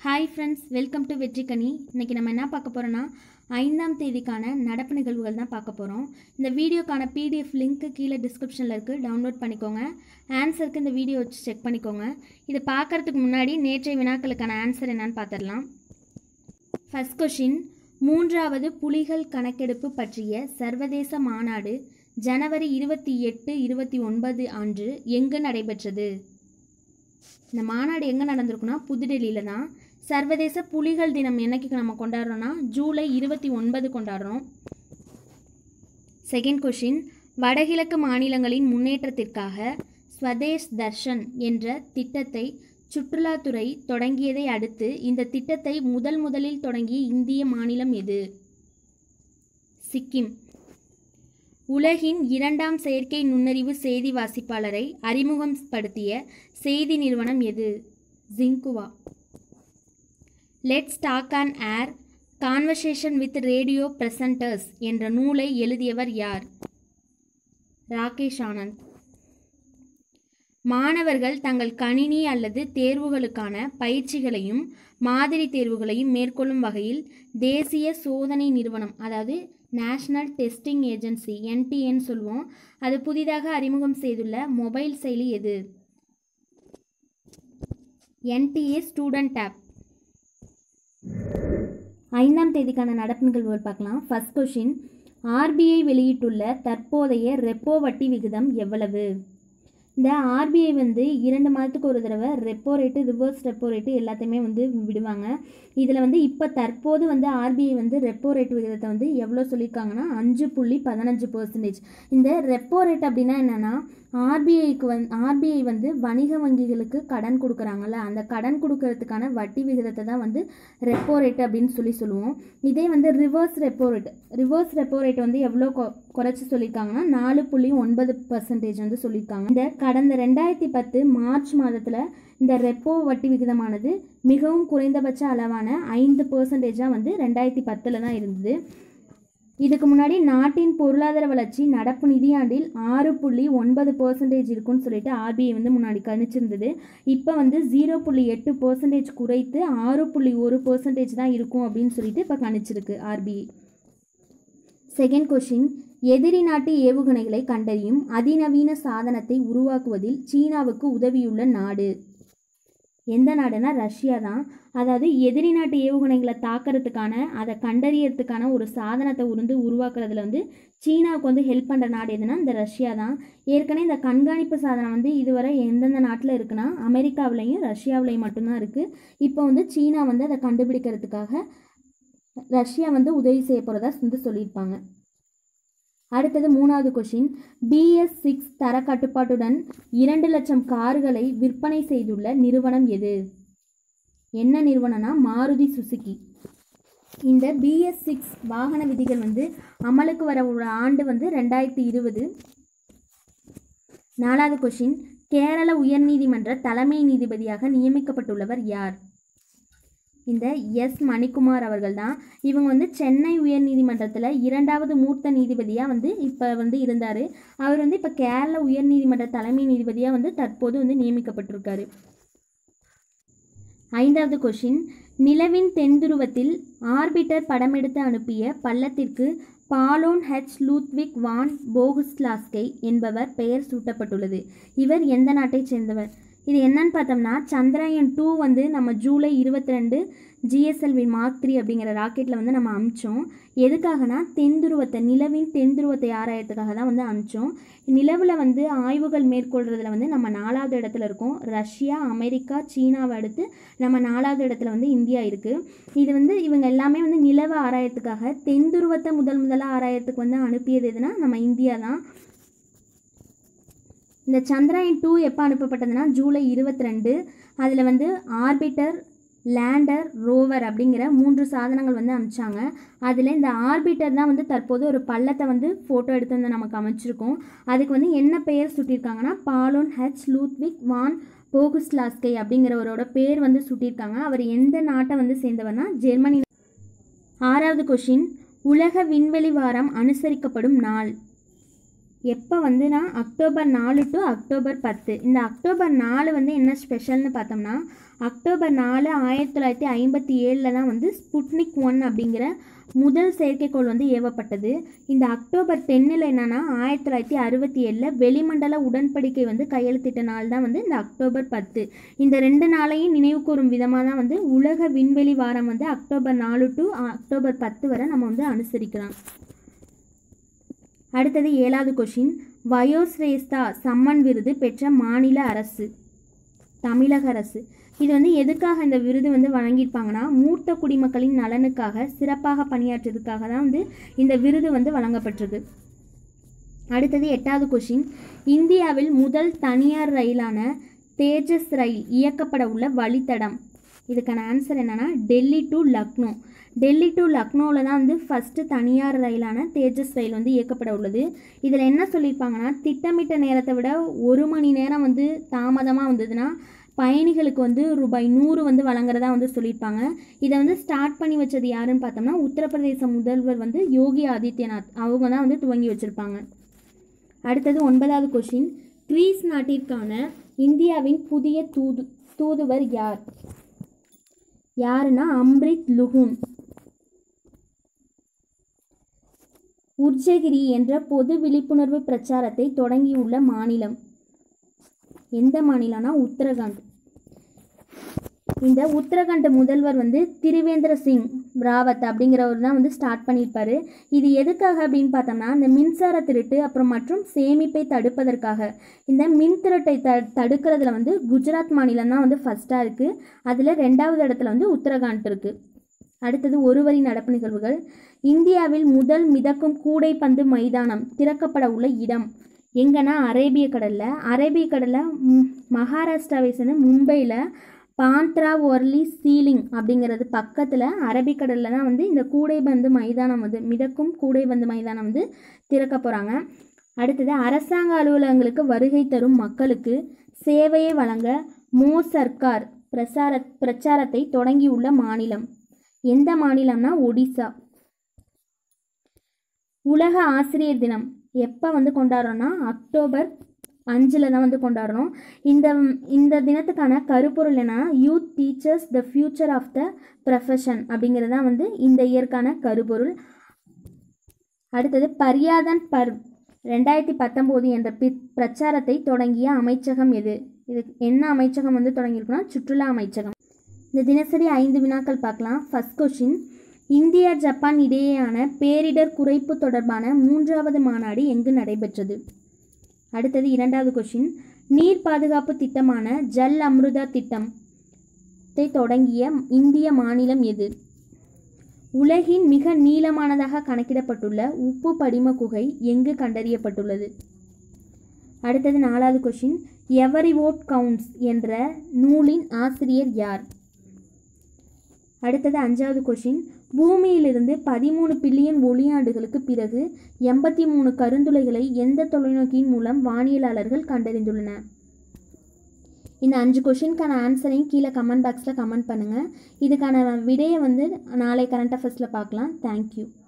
hi friends welcome to Vetrikani இன்னைக்கு நம்ம என்ன பார்க்க போகிறோன்னா ஐந்தாம் தேதிக்கான நடப்பு நிகழ்வுகள் தான் பார்க்க போகிறோம் இந்த வீடியோக்கான பிடிஎஃப் லிங்க்கு கீழே டிஸ்கிரிப்ஷனில் இருக்குது டவுன்லோட் பண்ணிக்கோங்க ஆன்சருக்கு இந்த வீடியோ வச்சு செக் பண்ணிக்கோங்க இதை பார்க்கறதுக்கு முன்னாடி நேற்றைய வினாக்களுக்கான ஆன்சர் என்னன்னு பார்த்துடலாம் ஃபர்ஸ்ட் கொஷின் மூன்றாவது புலிகள் கணக்கெடுப்பு பற்றிய சர்வதேச மாநாடு ஜனவரி இருபத்தி எட்டு இருபத்தி ஒன்பது அன்று எங்கு நடைபெற்றது இந்த மாநாடு எங்கே நடந்திருக்குன்னா புதுடெல்லியில் தான் சர்வதேச புலிகள் தினம் என்னைக்கு நம்ம கொண்டாடுறோம்னா ஜூலை இருபத்தி ஒன்பது கொண்டாடுறோம் செகண்ட் கொஷின் வடகிழக்கு மாநிலங்களின் முன்னேற்றத்திற்காக ஸ்வதேஷ் தர்ஷன் என்ற திட்டத்தை சுற்றுலாத்துறை தொடங்கியதை அடுத்து இந்த திட்டத்தை முதல் முதலில் தொடங்கிய இந்திய மாநிலம் எது சிக்கிம் உலகின் இரண்டாம் செயற்கை நுண்ணறிவு செய்தி வாசிப்பாளரை அறிமுகப்படுத்திய செய்தி நிறுவனம் எது ஜிங்குவா let's talk on air conversation with radio presenters என்ற நூலை எழுதியவர் யார் ராகேஷ் ஆனந்த் மாணவர்கள் தங்கள் கணினி அல்லது தேர்வுகளுக்கான பயிற்சிகளையும் மாதிரி தேர்வுகளையும் மேற்கொள்ளும் வகையில் தேசிய சோதனை நிறுவனம் அதாவது நேஷ்னல் டெஸ்டிங் ஏஜென்சி என்டிஏன்னு சொல்லுவோம் அது புதிதாக அறிமுகம் செய்துள்ள மொபைல் செயலி எது என்டிஏ ஸ்டூடெண்ட் ஆப் ஐந்தாம் தேதிக்கான நடப்பு நிகழ்வுகள் பார்க்கலாம் ஃபர்ஸ்ட் கொஷின் ஆர்பிஐ வெளியிட்டுள்ள தற்போதைய ரெப்போ வட்டி விகிதம் எவ்வளவு இந்த ஆர்பிஐ வந்து இரண்டு மாதத்துக்கு ஒரு தடவை repo rate reverse repo rate எல்லாத்தையுமே வந்து விடுவாங்க இதில் வந்து இப்போ தற்போது வந்து ஆர்பிஐ வந்து ரெப்போ ரேட் விகிதத்தை வந்து எவ்வளோ சொல்லியிருக்காங்கன்னா அஞ்சு புள்ளி பதினஞ்சு பர்சன்டேஜ் இந்த ரெப்போ ரேட் அப்படின்னா என்னென்னா ஆர்பிஐக்கு வந் ஆர்பிஐ வந்து வணிக வங்கிகளுக்கு கடன் கொடுக்குறாங்கல்ல அந்த கடன் கொடுக்கறதுக்கான வட்டி விகிதத்தை தான் வந்து ரெப்போ ரேட் அப்படின்னு சொல்லி சொல்லுவோம் இதே வந்து reverse repo rate reverse repo rate வந்து எவ்வளோ கொ குறைச்சி சொல்லியிருக்காங்கன்னா நாலு புள்ளி ஒன்பது பர்சன்டேஜ் வந்து சொல்லியிருக்காங்க இந்த கடந்த ரெண்டாயிரத்தி பத்து மார்ச் மாதத்தில் இந்த ரெப்போ வட்டி விகிதமானது மிகவும் குறைந்தபட்ச அளவான ஐந்து பர்சன்டேஜாக வந்து ரெண்டாயிரத்தி பத்தில் தான் இருந்தது இதுக்கு முன்னாடி நாட்டின் பொருளாதார வளர்ச்சி நடப்பு நிதியாண்டில் ஆறு புள்ளி ஒன்பது பர்சன்டேஜ் இருக்குன்னு சொல்லிட்டு ஆர்பிஐ வந்து முன்னாடி கணிச்சிருந்தது இப்போ வந்து ஜீரோ புள்ளி எட்டு பர்சன்டேஜ் குறைத்து ஆறு புள்ளி ஒரு பர்சன்டேஜ் தான் இருக்கும் அப்படின்னு சொல்லிட்டு இப்போ கணிச்சிருக்கு ஆர்பிஐ செகண்ட் கொஷின் எதிரி நாட்டு ஏவுகணைகளை கண்டறியும் அதிநவீன சாதனத்தை உருவாக்குவதில் சீனாவுக்கு உதவியுள்ள நாடு எந்த நாடுனா ரஷ்யா தான் அதாவது எதிரி நாட்டு ஏவுகணைகளை தாக்கிறதுக்கான அதை கண்டறியறதுக்கான ஒரு சாதனத்தை உருந்து உருவாக்குறதுல வந்து சீனாவுக்கு வந்து ஹெல்ப் பண்ணுற நாடு எதுனா இந்த ரஷ்யா தான் ஏற்கனவே இந்த கண்காணிப்பு சாதனம் வந்து இதுவரை எந்தெந்த நாட்டில் இருக்குன்னா அமெரிக்காவிலையும் ரஷ்யாவிலையும் மட்டும்தான் இருக்குது இப்போ வந்து சீனா வந்து அதை கண்டுபிடிக்கிறதுக்காக ரஷ்யா வந்து உதவி செய்ய போகிறதா வந்து சொல்லியிருப்பாங்க அடுத்தது மூணாவது கொஷின் பிஎஸ் சிக்ஸ் தர கட்டுப்பாட்டுடன் இரண்டு லட்சம் கார்களை விற்பனை செய்துள்ள நிறுவனம் எது என்ன நிறுவனம்னா மாருதி சுசுகி இந்த பிஎஸ் சிக்ஸ் வாகன விதிகள் வந்து அமலுக்கு வர ஒரு ஆண்டு வந்து ரெண்டாயிரத்தி இருபது நாலாவது கொஷின் கேரள உயர்நீதிமன்ற தலைமை நீதிபதியாக நியமிக்கப்பட்டுள்ளவர் யார் இந்த எஸ் மணிக்குமார் அவர்கள் தான் இவங்க வந்து சென்னை உயர்நீதிமன்றத்தில் இரண்டாவது மூர்த்த நீதிபதியாக வந்து இப்போ வந்து இருந்தார் அவர் வந்து இப்போ கேரள உயர்நீதிமன்ற தலைமை நீதிபதியாக வந்து தற்போது வந்து நியமிக்கப்பட்டிருக்காரு ஐந்தாவது கொஷின் நிலவின் தென்துருவத்தில் ஆர்பிட்டர் படமெடுத்து அனுப்பிய பள்ளத்திற்கு பாலோன் ஹெச் லூத்விக் வான் போகுஸ்லாஸ்கை என்பவர் பெயர் சூட்டப்பட்டுள்ளது இவர் எந்த நாட்டைச் சேர்ந்தவர் இது என்னன்னு பார்த்தோம்னா சந்திராயன் டூ வந்து நம்ம ஜூலை இருபத்தி ரெண்டு ஜிஎஸ்எல்வி மார்க் த்ரீ அப்படிங்கிற ராக்கெட்டில் வந்து நம்ம அமிச்சோம் எதுக்காகனா தென்துருவத்தை நிலவின் தென்துருவத்தை ஆராயத்துக்காக தான் வந்து அமிச்சோம் நிலவில் வந்து ஆய்வுகள் மேற்கொள்கிறதுல வந்து நம்ம நாலாவது இடத்துல இருக்கோம் ரஷ்யா அமெரிக்கா சீனாவை அடுத்து நம்ம நாலாவது இடத்துல வந்து இந்தியா இருக்குது இது வந்து இவங்க எல்லாமே வந்து நிலவை ஆராயத்துக்காக தென்துருவத்தை முதல் முதலாக ஆராயத்துக்கு வந்து அனுப்பியது எதுனா நம்ம இந்தியா தான் இந்த சந்திராயன் டூ எப்போ அனுப்பப்பட்டதுன்னா ஜூலை இருபத்தி ரெண்டு அதில் வந்து ஆர்பிட்டர் லேண்டர் ரோவர் அப்படிங்கிற மூன்று சாதனங்கள் வந்து அமிச்சாங்க அதில் இந்த ஆர்பிட்டர் தான் வந்து தற்போது ஒரு பள்ளத்தை வந்து ஃபோட்டோ எடுத்து வந்து நமக்கு அமைச்சிருக்கோம் அதுக்கு வந்து என்ன பெயர் சுட்டியிருக்காங்கன்னா பாலோன் ஹெச் லூத்விக் வான் போகுஸ்லாஸ்கை அப்படிங்கிறவரோட பேர் வந்து சுட்டியிருக்காங்க அவர் எந்த நாட்டை வந்து சேர்ந்தவர்னா ஜெர்மனி ஆறாவது கொஷின் உலக விண்வெளி வாரம் அனுசரிக்கப்படும் நாள் எப்போ வந்துன்னா அக்டோபர் நாலு டு அக்டோபர் பத்து இந்த அக்டோபர் நாலு வந்து என்ன ஸ்பெஷல்னு பார்த்தோம்னா அக்டோபர் நாலு ஆயிரத்தி தொள்ளாயிரத்தி ஐம்பத்தி ஏழில் தான் வந்து ஸ்புட்னிக் ஒன் அப்படிங்கிற முதல் செயற்கைக்கோள் வந்து ஏவப்பட்டது இந்த அக்டோபர் டென்னில் என்னன்னா ஆயிரத்தி தொள்ளாயிரத்தி அறுபத்தி ஏழில் வெளிமண்டல உடன்படிக்கை வந்து கையெழுத்திட்ட நாள் தான் வந்து இந்த அக்டோபர் பத்து இந்த ரெண்டு நாளையும் நினைவு கூறும் விதமாக தான் வந்து உலக விண்வெளி வாரம் வந்து அக்டோபர் நாலு டு அக்டோபர் பத்து வரை நம்ம வந்து அனுசரிக்கலாம் அடுத்தது ஏழாவது கொஷின் வயோஸ்ரேஸ்தா சம்மன் விருது பெற்ற மாநில அரசு தமிழக அரசு இது வந்து எதுக்காக இந்த விருது வந்து வழங்கியிருப்பாங்கன்னா மூத்த குடிமக்களின் நலனுக்காக சிறப்பாக பணியாற்றியதுக்காக தான் வந்து இந்த விருது வந்து வழங்கப்பட்டிருக்கு அடுத்தது எட்டாவது கொஷின் இந்தியாவில் முதல் தனியார் ரயிலான தேஜஸ் ரயில் இயக்கப்பட உள்ள வழித்தடம் இதுக்கான ஆன்சர் என்னன்னா டெல்லி டு லக்னோ டெல்லி டு லக்னோவில் தான் வந்து ஃபஸ்ட்டு தனியார் ரயிலான தேஜஸ் ரயில் வந்து இயக்கப்பட உள்ளது இதில் என்ன சொல்லியிருப்பாங்கன்னா திட்டமிட்ட நேரத்தை விட ஒரு மணி நேரம் வந்து தாமதமாக வந்ததுன்னா பயணிகளுக்கு வந்து ரூபாய் நூறு வந்து வழங்குறதா வந்து சொல்லியிருப்பாங்க இதை வந்து ஸ்டார்ட் பண்ணி வச்சது யாருன்னு பார்த்தோம்னா உத்தரப்பிரதேச முதல்வர் வந்து யோகி ஆதித்யநாத் அவங்க தான் வந்து துவங்கி வச்சுருப்பாங்க அடுத்தது ஒன்பதாவது கொஷின் கிரீஸ் நாட்டிற்கான இந்தியாவின் புதிய தூது தூதுவர் யார் யாருன்னா அம்ரித் லுஹூன் உர்ஜகிரி என்ற பொது விழிப்புணர்வு பிரச்சாரத்தை தொடங்கியுள்ள மாநிலம் எந்த மாநிலம்னா உத்தரகாண்ட் இந்த உத்தரகாண்ட் முதல்வர் வந்து திரிவேந்திர சிங் ராவத் அப்படிங்கிறவர் தான் வந்து ஸ்டார்ட் பண்ணியிருப்பாரு இது எதுக்காக அப்படின்னு பார்த்தோம்னா இந்த மின்சார திருட்டு அப்புறம் மற்றும் சேமிப்பை தடுப்பதற்காக இந்த மின் திருட்டை த தடுக்கிறதுல வந்து குஜராத் மாநிலம் தான் வந்து ஃபஸ்ட்டாக இருக்குது அதில் ரெண்டாவது இடத்துல வந்து உத்தரகாண்ட் இருக்குது அடுத்தது ஒரு வரி நடப்பு நிகழ்வுகள் இந்தியாவில் முதல் மிதக்கும் கூடைப்பந்து மைதானம் திறக்கப்பட உள்ள இடம் எங்கன்னா அரேபிய கடலில் அரேபிய கடலில் ம், மகாராஷ்டிராவை சேர்ந்த மும்பையில் பாந்த்ரா ஒர்லி சீலிங் அப்படிங்கிறது பக்கத்தில் அரபிக்கடலில் தான் வந்து இந்த கூடைப்பந்து மைதானம் வந்து மிதக்கும் கூடைப்பந்து மைதானம் வந்து திறக்க போகிறாங்க அடுத்தது அரசாங்க அலுவலகங்களுக்கு வருகை தரும் மக்களுக்கு சேவையை வழங்க மோ சர்க்கார் பிரசார பிரச்சாரத்தை தொடங்கியுள்ள மாநிலம் எந்த மாநிலம்னா ஒடிசா உலக ஆசிரியர் தினம் எப்போ வந்து கொண்டாடுறோம்னா அக்டோபர் அஞ்சில் தான் வந்து கொண்டாடுறோம் இந்த இந்த தினத்துக்கான கருப்பொருள் என்னன்னா youth teachers the future of the profession அப்படிங்கிறது தான் வந்து இந்த இயற்கான கருப்பொருள் அடுத்தது பரியாதன் பர் ரெண்டாயிரத்தி பத்தொம்போது என்ற பி பிரச்சாரத்தை தொடங்கிய அமைச்சகம் எது இது என்ன அமைச்சகம் வந்து தொடங்கியிருக்குன்னா சுற்றுலா அமைச்சகம் இந்த தினசரி ஐந்து வினாக்கள் பார்க்கலாம் ஃபர்ஸ்ட் கொஷின் இந்தியா ஜப்பான் இடையேயான பேரிடர் குறைப்பு தொடர்பான மூன்றாவது மாநாடு எங்கு நடைபெற்றது அடுத்தது இரண்டாவது கொஷின் நீர் பாதுகாப்பு திட்டமான ஜல் அம்ருதா திட்டத்தை தொடங்கிய இந்திய மாநிலம் எது உலகின் மிக நீளமானதாக கணக்கிடப்பட்டுள்ள உப்பு படிம குகை எங்கு கண்டறியப்பட்டுள்ளது அடுத்தது நாலாவது கொஷின் எவரி ஓட் கவுண்ட்ஸ் என்ற நூலின் ஆசிரியர் யார் அடுத்தது அஞ்சாவது கொஷின் பூமியிலிருந்து பதிமூணு பில்லியன் ஒளியாண்டுகளுக்கு பிறகு எண்பத்தி மூணு கருந்துளைகளை எந்த தொலைநோக்கியின் மூலம் வானியலாளர்கள் கண்டறிந்துள்ளனர் இந்த அஞ்சு கொஷினுக்கான ஆன்சரையும் கீழே கமெண்ட் பாக்ஸில் கமெண்ட் பண்ணுங்கள் இதுக்கான விடையை வந்து நாளை கரண்ட் அஃபேர்ஸில் பார்க்கலாம் தேங்க்யூ